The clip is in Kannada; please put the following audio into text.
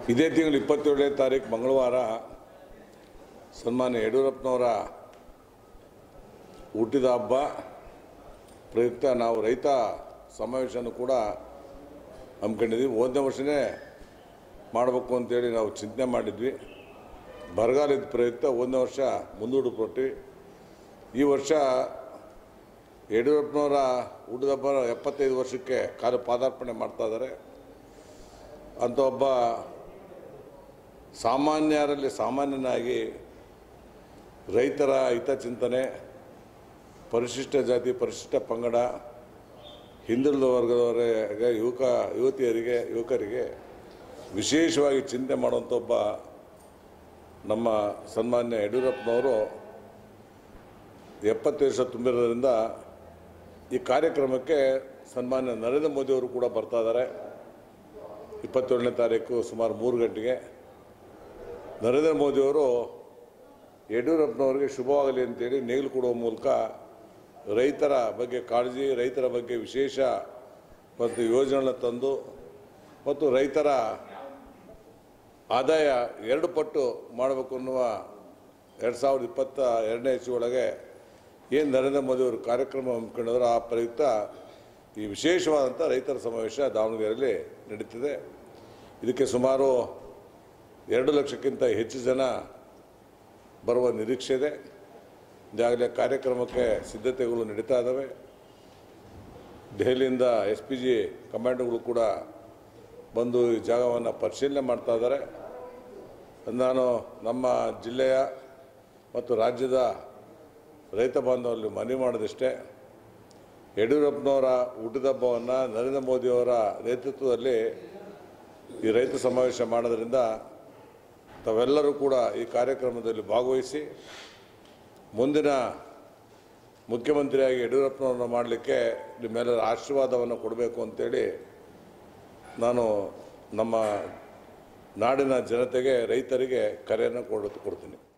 ಇದೇ ತಿಂಗಳು ಇಪ್ಪತ್ತೇಳನೇ ತಾರೀಕು ಮಂಗಳವಾರ ಸನ್ಮಾನ್ಯ ಯಡಿಯೂರಪ್ಪನವರ ಹುಟ್ಟಿದ ಹಬ್ಬ ಪ್ರಯುಕ್ತ ನಾವು ರೈತ ಸಮಾವೇಶನೂ ಕೂಡ ಹಮ್ಮಿಕೊಂಡಿದ್ವಿ ಹೋದನೇ ವರ್ಷನೇ ಮಾಡಬೇಕು ಅಂತೇಳಿ ನಾವು ಚಿಂತನೆ ಮಾಡಿದ್ವಿ ಬರಗಾಲದ ಪ್ರಯುಕ್ತ ಹೋದನೇ ವರ್ಷ ಮುಂದೂಡಿಕೊಟ್ವಿ ಈ ವರ್ಷ ಯಡಿಯೂರಪ್ಪನವರ ಹುಟ್ಟಿದ ಹಬ್ಬ ಎಪ್ಪತ್ತೈದು ವರ್ಷಕ್ಕೆ ಕಾಲು ಪಾದಾರ್ಪಣೆ ಮಾಡ್ತಾ ಇದ್ದಾರೆ ಅಂತ ಒಬ್ಬ ಸಾಮಾನ್ಯರಲ್ಲಿ ಸಾಮಾನ್ಯನಾಗಿ ರೈತರ ಹಿತಚಿಂತನೆ ಪರಿಶಿಷ್ಟ ಜಾತಿ ಪರಿಶಿಷ್ಟ ಪಂಗಡ ಹಿಂದುಳಿದ ವರ್ಗದವರಿಗೆ ಯುವಕ ಯುವತಿಯರಿಗೆ ಯುವಕರಿಗೆ ವಿಶೇಷವಾಗಿ ಚಿಂತೆ ಮಾಡುವಂಥ ಒಬ್ಬ ನಮ್ಮ ಸನ್ಮಾನ್ಯ ಯಡಿಯೂರಪ್ಪನವರು ಎಪ್ಪತ್ತು ವರ್ಷ ತುಂಬಿರೋದ್ರಿಂದ ಈ ಕಾರ್ಯಕ್ರಮಕ್ಕೆ ಸನ್ಮಾನ್ಯ ನರೇಂದ್ರ ಮೋದಿಯವರು ಕೂಡ ಬರ್ತಾ ಇದ್ದಾರೆ ಇಪ್ಪತ್ತೇಳನೇ ತಾರೀಕು ಸುಮಾರು ಮೂರು ಗಂಟೆಗೆ ನರೇಂದ್ರ ಮೋದಿಯವರು ಯಡಿಯೂರಪ್ಪನವರಿಗೆ ಶುಭವಾಗಲಿ ಅಂತೇಳಿ ನೇಗಿಲು ಕೊಡುವ ಮೂಲಕ ರೈತರ ಬಗ್ಗೆ ಕಾಳಜಿ ರೈತರ ಬಗ್ಗೆ ವಿಶೇಷ ಮತ್ತು ಯೋಜನೆಗಳನ್ನ ತಂದು ಮತ್ತು ರೈತರ ಆದಾಯ ಎರಡು ಪಟ್ಟು ಮಾಡಬೇಕು ಅನ್ನುವ ಎರಡು ಸಾವಿರದ ಇಪ್ಪತ್ತ ಎರಡನೇ ಇಸ್ವಿ ಒಳಗೆ ಏನು ನರೇಂದ್ರ ಮೋದಿಯವರು ಕಾರ್ಯಕ್ರಮ ಹಮ್ಮಿಕೊಂಡಿದ್ರು ಆ ಪ್ರಯುಕ್ತ ಈ ವಿಶೇಷವಾದಂಥ ರೈತರ ಸಮಾವೇಶ ದಾವಣಗೆರೆಯಲ್ಲಿ ನಡೀತಿದೆ ಇದಕ್ಕೆ ಸುಮಾರು ಎರಡು ಲಕ್ಷಕ್ಕಿಂತ ಹೆಚ್ಚು ಜನ ಬರುವ ನಿರೀಕ್ಷೆ ಇದೆ ಈಗಾಗಲೇ ಕಾರ್ಯಕ್ರಮಕ್ಕೆ ಸಿದ್ಧತೆಗಳು ನಡೀತಾ ಇದ್ದಾವೆ ದೆಹಲಿಯಿಂದ ಎಸ್ ಪಿ ಜಿ ಕಮಾಂಡೋಗಳು ಕೂಡ ಬಂದು ಈ ಜಾಗವನ್ನು ಪರಿಶೀಲನೆ ಮಾಡ್ತಾ ಇದ್ದಾರೆ ನಾನು ನಮ್ಮ ಜಿಲ್ಲೆಯ ಮತ್ತು ರಾಜ್ಯದ ರೈತ ಬಾಂಧವರಲ್ಲಿ ಮನವಿ ಮಾಡೋದಿಷ್ಟೇ ಯಡಿಯೂರಪ್ಪನವರ ಹುಟ್ಟಿದಬ್ಬವನ್ನು ನರೇಂದ್ರ ಮೋದಿಯವರ ನೇತೃತ್ವದಲ್ಲಿ ಈ ರೈತ ಸಮಾವೇಶ ಮಾಡೋದ್ರಿಂದ ತಾವೆಲ್ಲರೂ ಕೂಡ ಈ ಕಾರ್ಯಕ್ರಮದಲ್ಲಿ ಭಾಗವಹಿಸಿ ಮುಂದಿನ ಮುಖ್ಯಮಂತ್ರಿಯಾಗಿ ಯಡಿಯೂರಪ್ಪನವ್ರನ್ನ ಮಾಡಲಿಕ್ಕೆ ನಿಮ್ಮೆಲ್ಲರ ಆಶೀರ್ವಾದವನ್ನು ಕೊಡಬೇಕು ಅಂತೇಳಿ ನಾನು ನಮ್ಮ ನಾಡಿನ ಜನತೆಗೆ ರೈತರಿಗೆ ಕರೆಯನ್ನು ಕೊಡ ಕೊಡ್ತೀನಿ